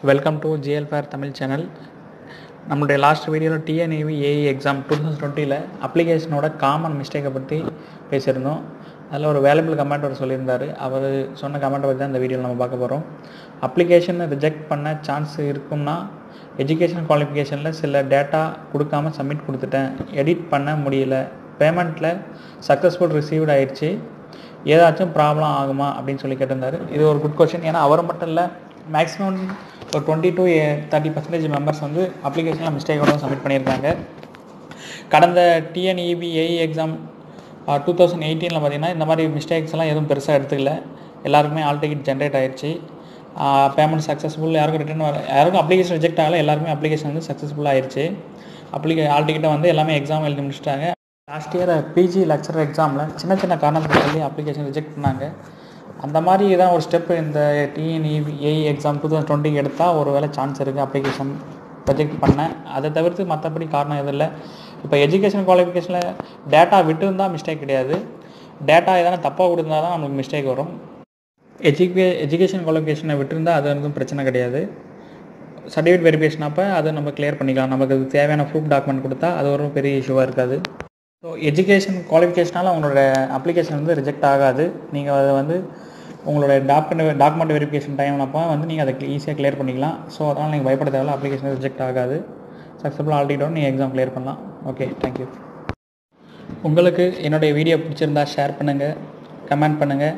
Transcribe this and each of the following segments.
welcome to GL fair Tamil channel நம்மளுடைய last வீடியோவில் TNEB AE exam two thousand டுவெண்ட்டியில் அப்ளிகேஷனோட காமன் மிஸ்டேக்கை பற்றி பேசியிருந்தோம் அதில் ஒரு வேல்யூபிள் கமெண்ட் அவர் சொல்லியிருந்தார் அவர் சொன்ன கமெண்ட்டை பற்றி தான் இந்த வீடியோவில் நம்ம பார்க்க போகிறோம் அப்ளிகேஷனை ரிஜெக்ட் பண்ண சான்ஸ் இருக்கும்னா எஜுகேஷன் குவாலிஃபிகேஷனில் சில டேட்டா கொடுக்காம சப்மிட் கொடுத்துட்டேன் எடிட் பண்ண முடியல பேமெண்ட்டில் சக்ஸஸ்ஃபுல் ரிசீவ்ட் ஆயிடுச்சு ஏதாச்சும் ப்ராப்ளம் ஆகுமா அப்படின்னு சொல்லி கேட்டிருந்தாரு இது ஒரு குட் கொஸ்டின் ஏன்னா அவர் மட்டும் இல்லை மேக்ஸிமம் ஒரு twenty to thirty percentage members வந்து அப்ளிகேஷனில் மிஸ்டேக்கோட சப்மிட் பண்ணியிருக்காங்க கடந்த TNEB AE exam two thousand எயிட்டீனில் பார்த்தீங்கன்னா இந்த மாதிரி மிஸ்டேக்ஸ் எல்லாம் எதுவும் பெருசாக எடுத்துக்கல எல்லாருக்குமே ஆல் டிக்கெட் ஜென்ரேட் ஆயிடுச்சு பேமெண்ட் சக்ஸஸ்ஃபுல் யாருக்கும் ரிட்டர்ன் வர யாருக்கும் அப்ளிகேஷன் ரிஜெக்ட் ஆகல எல்லாருக்குமே அப்ளிகேஷன் வந்து சக்ஸஸ்ஃபுல்லாக ஆயிடுச்சு அப்ளிகே ஆல் டிக்கெட்டை வந்து எல்லாமே எக்ஸாம் எழுதி முடிச்சிட்டாங்க லாஸ்ட் இயர் பிஜி லெக்சர் எக்ஸாமில் சின்ன சின்ன காரணத்தை சொல்லி அப்ளிகேஷன் ரிஜெக்ட் பண்ணாங்க அந்த மாதிரி தான் ஒரு ஸ்டெப் இந்த TNE AE exam two thousand டுவெண்ட்டிக்கு எடுத்தால் ஒரு வேளை சான்ஸ் இருக்குது அப்ளிகேஷன் ரிஜெக்ட் பண்ணேன் அதை தவிர்த்து மற்றபடி காரணம் எதுவும் இல்லை இப்போ எஜுகேஷன் குவாலிஃபிகேஷனில் டேட்டா விட்டுருந்தால் மிஸ்டேக் கிடையாது டேட்டா எதனா தப்பாக கொடுத்தா தான் நம்மளுக்கு மிஸ்டேக் வரும் எஜுகே எஜுகேஷன் குவாலிஃபிகேஷனை விட்டுருந்தால் அது வந்து பிரச்சனை கிடையாது சர்டிஃபிகேட் வெரிஃபிகேஷன் அப்போ அதை நம்ம கிளியர் பண்ணிக்கலாம் நமக்கு அது தேவையான ப்ரூஃப் டாக்குமெண்ட் கொடுத்தா அது ஒரு பெரிய இஷ்யூவாக இருக்காது ஸோ எஜுகேஷன் குவாலிஃபிகேஷனால் உங்களோட அப்ளிகேஷன் வந்து ரிஜெக்ட் ஆகாது நீங்கள் அதை வந்து உங்களோட டாக்குமெண்ட் டாக்குமெண்ட் வெரிஃபிகேஷன் டைம் அப்போ வந்து நீங்கள் அதை ஈஸியாக கிளியர் பண்ணிக்கலாம் ஸோ அதனால் நீங்கள் பயப்பட தேவையில்ல அப்ளிகேஷன் ரிஜெக்ட் ஆகாது சக்ஸஸ்ஃபுல்லாக ஆல்டிட்டோம் நீங்கள் எக்ஸாம் கிளியர் பண்ணலாம் ஓகே தேங்க்யூ உங்களுக்கு என்னுடைய வீடியோ பிடிச்சிருந்தா ஷேர் பண்ணுங்கள் கமெண்ட் பண்ணுங்கள்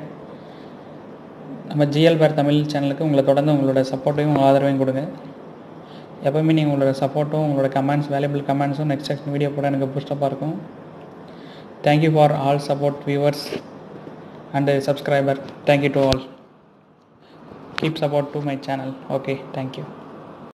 நம்ம ஜிஎல் பேர் தமிழ் சேனலுக்கு உங்களை தொடர்ந்து உங்களோட சப்போர்ட்டையும் உங்கள் ஆதரவையும் கொடுங்க எப்போவுமே நீங்கள் உங்களோட சப்போர்ட்டும் உங்களோட கமெண்ட்ஸ் வேல்யூபிள் கமெண்ட்ஸும் நெக்ஸ்ட் நெக்ஸ்ட் வீடியோ போட எனக்கு பூஸ்டப்பாக இருக்கும் thank you for all support viewers and subscriber thank you to all keep support to my channel okay thank you